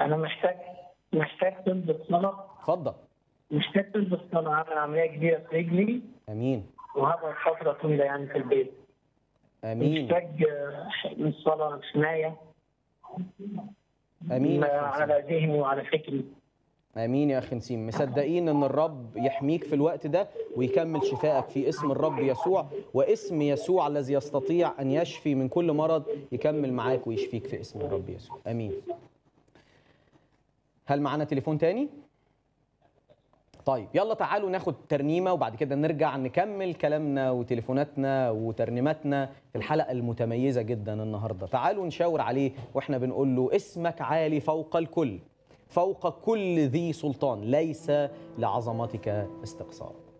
انا محتاج محتاج تلبس صلاه اتفضل محتاج تلبس صلاه عامل عمليه كبيره في رجلي امين وهقعد فتره طويله يعني في البيت امين محتاج آه، من صلاه حمايه امين يا أخي على ذهني وعلى فكري امين يا اخي نسيم مصدقين ان الرب يحميك في الوقت ده ويكمل شفائك في اسم الرب يسوع واسم يسوع الذي يستطيع ان يشفي من كل مرض يكمل معاك ويشفيك في اسم الرب يسوع امين هل معانا تليفون تاني طيب يلا تعالوا ناخد ترنيمه وبعد كده نرجع نكمل كلامنا وتليفوناتنا وترنيماتنا في الحلقه المتميزه جدا النهارده تعالوا نشاور عليه واحنا بنقول له اسمك عالي فوق الكل فوق كل ذي سلطان ليس لعظمتك استقصاء